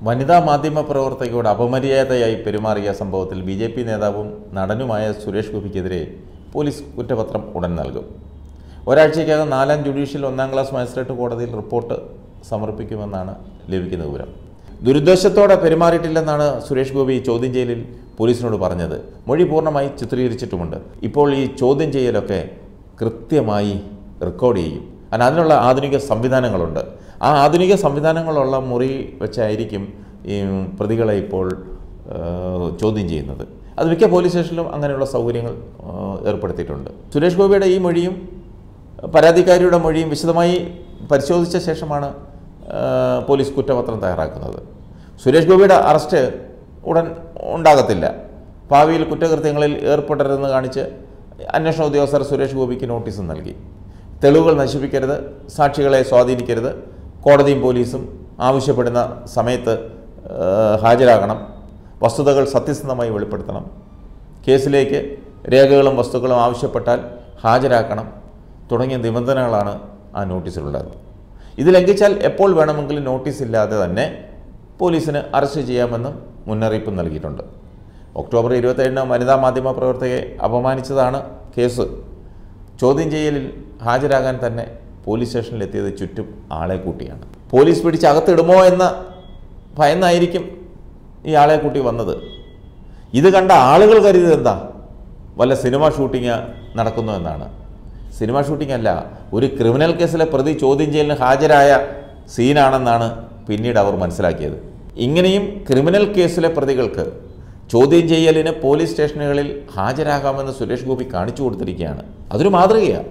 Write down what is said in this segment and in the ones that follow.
വനിതാ മാധ്യമ പ്രവർത്തകയോട് അപമര്യാദയായി പെരുമാറിയ സംഭവത്തിൽ ബി ജെ പി നേതാവും നടനുമായ സുരേഷ് ഗോപിക്കെതിരെ പോലീസ് കുറ്റപത്രം ഉടൻ നൽകും ഒരാഴ്ചയ്ക്കകം നാലാം ജുഡീഷ്യൽ ഒന്നാം ക്ലാസ് മജിസ്ട്രേറ്റ് കോടതിയിൽ റിപ്പോർട്ട് സമർപ്പിക്കുമെന്നാണ് ലഭിക്കുന്ന വിവരം ദുരുദ്ദേശത്തോടെ പെരുമാറിയിട്ടില്ലെന്നാണ് സുരേഷ് ഗോപി ചോദ്യം ചെയ്യലിൽ പോലീസിനോട് പറഞ്ഞത് മൊഴി പൂർണ്ണമായി ചിത്രീകരിച്ചിട്ടുമുണ്ട് ഇപ്പോൾ ഈ ചോദ്യം ചെയ്യലൊക്കെ കൃത്യമായി റെക്കോർഡ് ചെയ്യും കാരണം അതിനുള്ള ആധുനിക സംവിധാനങ്ങളുണ്ട് ആ ആധുനിക സംവിധാനങ്ങളുള്ള മുറി വെച്ചായിരിക്കും ഈ പ്രതികളെ ഇപ്പോൾ ആ, ചോദ്യം ചെയ്യുന്നത് അത് മിക്ക പോലീസ് സ്റ്റേഷനിലും അങ്ങനെയുള്ള സൗകര്യങ്ങൾ ആ, ഏർപ്പെടുത്തിയിട്ടുണ്ട് സുരേഷ് ഗോപിയുടെ ഈ മൊഴിയും പരാതിക്കാരിയുടെ മൊഴിയും വിശദമായി പരിശോധിച്ച ശേഷമാണ് ആ, പോലീസ് കുറ്റപത്രം തയ്യാറാക്കുന്നത് സുരേഷ് ഗോപിയുടെ അറസ്റ്റ് ഉടൻ ഉണ്ടാകത്തില്ല ഭാവിയിൽ കുറ്റകൃത്യങ്ങളിൽ ഏർപ്പെടരുതെന്ന് കാണിച്ച് അന്വേഷണ ഉദ്യോഗസ്ഥർ സുരേഷ് ഗോപിക്ക് നോട്ടീസ് നൽകി തെളിവുകൾ നശിപ്പിക്കരുത് സാക്ഷികളെ സ്വാധീനിക്കരുത് കോടതിയും പോലീസും ആവശ്യപ്പെടുന്ന സമയത്ത് ആ, ഹാജരാകണം വസ്തുതകൾ സത്യസന്ധമായി വെളിപ്പെടുത്തണം കേസിലേക്ക് രേഖകളും വസ്തുക്കളും ആവശ്യപ്പെട്ടാൽ ഹാജരാക്കണം തുടങ്ങിയ നിബന്ധനകളാണ് ആ നോട്ടീസിലുള്ളത് ഇത് ലംഘിച്ചാൽ എപ്പോൾ വേണമെങ്കിലും നോട്ടീസ് ഇല്ലാതെ തന്നെ പോലീസിന് അറസ്റ്റ് ചെയ്യാമെന്നും മുന്നറിയിപ്പ് നൽകിയിട്ടുണ്ട് ഒക്ടോബർ ഇരുപത്തേഴിന് വനിതാ മാധ്യമ പ്രവർത്തകയെ അപമാനിച്ചതാണ് കേസ് ചോദ്യം ചെയ്യലിൽ ഹാജരാകാൻ തന്നെ പോലീസ് സ്റ്റേഷനിലെത്തിയത് ചുറ്റും ആളെ കൂട്ടിയാണ് പോലീസ് പിടിച്ച് അകത്തിടുമോ എന്ന ഭയന്നായിരിക്കും ഈ ആളെ കൂട്ടി വന്നത് ഇത് കണ്ട ആളുകൾ കരുതിയത് എന്താ വല്ല സിനിമ ഷൂട്ടിങ് നടക്കുന്നു എന്നാണ് സിനിമ ഷൂട്ടിംഗ് അല്ല ഒരു ക്രിമിനൽ കേസിലെ പ്രതി ചോദ്യം ചെയ്യലിന് ഹാജരായ സീനാണെന്നാണ് പിന്നീട് അവർ മനസ്സിലാക്കിയത് ഇങ്ങനെയും ക്രിമിനൽ കേസിലെ പ്രതികൾക്ക് ചോദ്യം ചെയ്യലിന് പോലീസ് സ്റ്റേഷനുകളിൽ ഹാജരാകാമെന്ന് സുരേഷ് ഗോപി കാണിച്ചു കൊടുത്തിരിക്കുകയാണ് അതൊരു മാതൃകയാണ്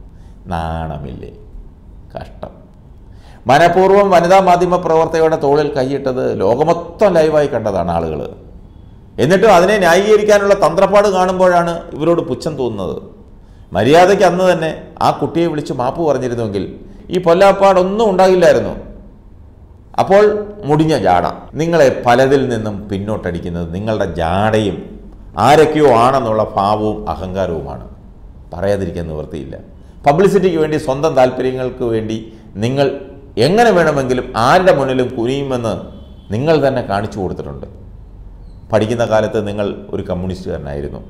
നാണമില്ലേ കഷ്ടം മനഃപൂർവ്വം വനിതാ മാധ്യമ പ്രവർത്തകരുടെ തോളിൽ കൈയിട്ടത് ലോകമൊത്തം ലൈവായി കണ്ടതാണ് ആളുകൾ എന്നിട്ടും അതിനെ ന്യായീകരിക്കാനുള്ള തന്ത്രപ്പാട് കാണുമ്പോഴാണ് ഇവരോട് പുച്ഛം തോന്നുന്നത് മര്യാദയ്ക്ക് അന്ന് തന്നെ ആ കുട്ടിയെ വിളിച്ച് മാപ്പ് പറഞ്ഞിരുന്നുവെങ്കിൽ ഈ പൊല്ലാപ്പാടൊന്നും ഉണ്ടാകില്ലായിരുന്നു അപ്പോൾ മുടിഞ്ഞ ജാട നിങ്ങളെ പലതിൽ നിന്നും പിന്നോട്ടടിക്കുന്നത് നിങ്ങളുടെ ജാടയും ആരൊക്കെയോ ആണെന്നുള്ള ഭാവവും അഹങ്കാരവുമാണ് പറയാതിരിക്കാൻ നിവൃത്തിയില്ല പബ്ലിസിറ്റിക്ക് വേണ്ടി സ്വന്തം താല്പര്യങ്ങൾക്ക് വേണ്ടി നിങ്ങൾ എങ്ങനെ വേണമെങ്കിലും ആരുടെ മുന്നിലും കുനിയുമെന്ന് നിങ്ങൾ തന്നെ കാണിച്ചു കൊടുത്തിട്ടുണ്ട് പഠിക്കുന്ന കാലത്ത് നിങ്ങൾ ഒരു കമ്മ്യൂണിസ്റ്റുകാരനായിരുന്നു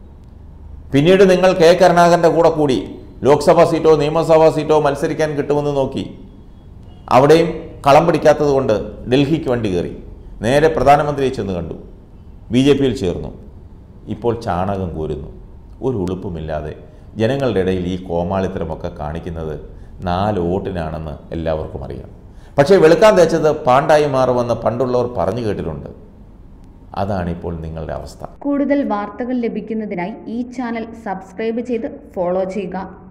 പിന്നീട് നിങ്ങൾ കെ കരുണാകരൻ്റെ കൂടെ കൂടി ലോക്സഭാ സീറ്റോ നിയമസഭാ സീറ്റോ മത്സരിക്കാൻ കിട്ടുമെന്ന് നോക്കി അവിടെയും കളം പിടിക്കാത്തത് കൊണ്ട് ഡൽഹിക്ക് വണ്ടി കയറി നേരെ പ്രധാനമന്ത്രിയെ ചെന്ന് കണ്ടു ബി ജെ പിയിൽ ചേർന്നു ഇപ്പോൾ ചാണകം കോരുന്നു ഒരു ഉളുപ്പുമില്ലാതെ ജനങ്ങളുടെ ഇടയിൽ ഈ കോമാളിത്തരമൊക്കെ കാണിക്കുന്നത് നാല് വോട്ടിനാണെന്ന് എല്ലാവർക്കും അറിയാം പക്ഷേ വെളുക്കാൻ തേച്ചത് പാണ്ടായി മാറുമെന്ന് പണ്ടുള്ളവർ പറഞ്ഞു കേട്ടിട്ടുണ്ട് അതാണിപ്പോൾ നിങ്ങളുടെ അവസ്ഥ കൂടുതൽ വാർത്തകൾ ലഭിക്കുന്നതിനായി ഈ ചാനൽ സബ്സ്ക്രൈബ് ചെയ്ത് ഫോളോ ചെയ്യുക